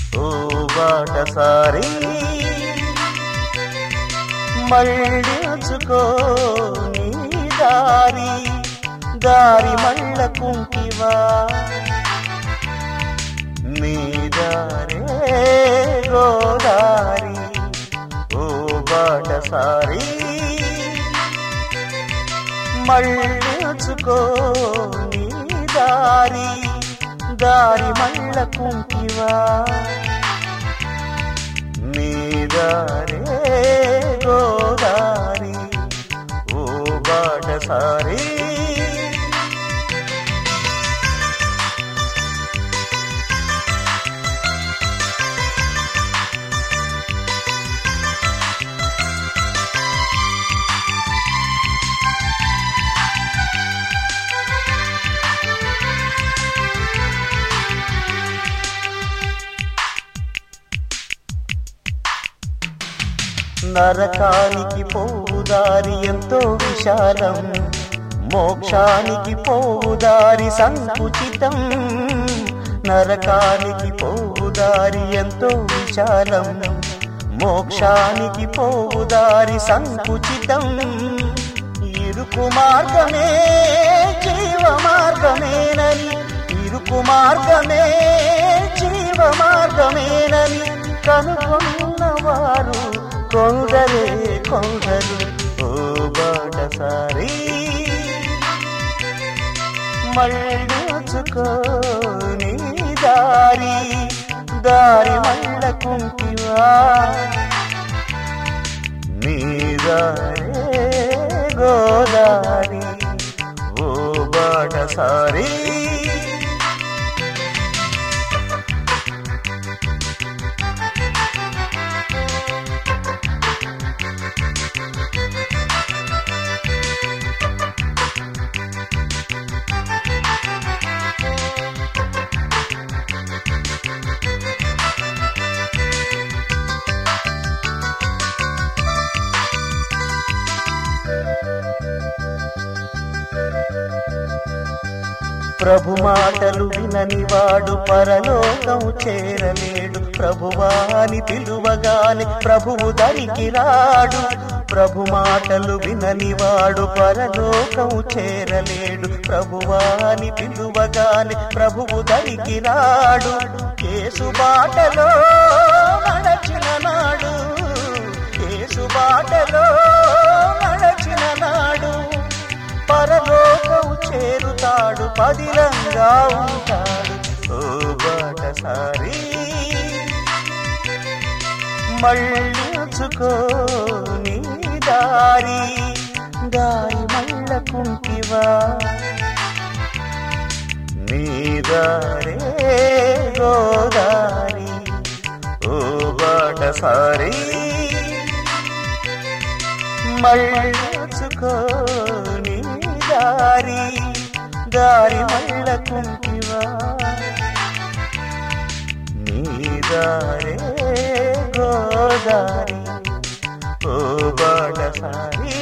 ఓ బాటసారి మళ్ళించుకో నీ దారి దారి మళ్ళ కుంటివా నీ దారే గోదారి ఓ బాటసారి మళ్ళించుకో నీ దారి దారి మళ్ళ కుంటివా నీ దారే గోదారి ఓ బాటసారి నరకానికి పోవుదారి ఎంతో విశాలం మోక్షానికి పోవుదారి సంకుచితం నరకానికి పోవుదారి ఎంతో విశాలం మోక్షానికి పోవుదారి సంకుచితం ఇరుకు మార్గమే జీవ మార్గమేనని ఇరుకు మార్గమే జీవ మార్గమేనని కనుగొన్నవారు కొందరే కొందరు ఓ బాటసారి మళ్ళుచుకో నీ దారి దారి మళ్ళ కుంటివా నీ దారే గోదారి ఓ బాటసారి ప్రభు మాటలు వినని వాడు పరలోకం చేరలేడు ప్రభువాని పిలువగాని ప్రభువు దరికి రాడు ప్రభు మాటలు వినని వాడు పరలోకం చేరలేడు ప్రభువాని పిలువగాని ప్రభువు దరికి రాడు కేసు బాటలో నడచిన నాడు కేసు బాటలో నడచిన నాడు పరలోకము చేరుతాడు పదిలంగా ఉంటాడు ఓ బాటసారి మళ్ళుచుకో నీ దారి దారి మళ్ళ కుంటివా నీ దారే గోదారి ఓ బాటసారి మళ్ళుచుకో నీ దారి దారి మళ్ళ కుంటివా నీ దారే గోదారి ఓ బాటసారి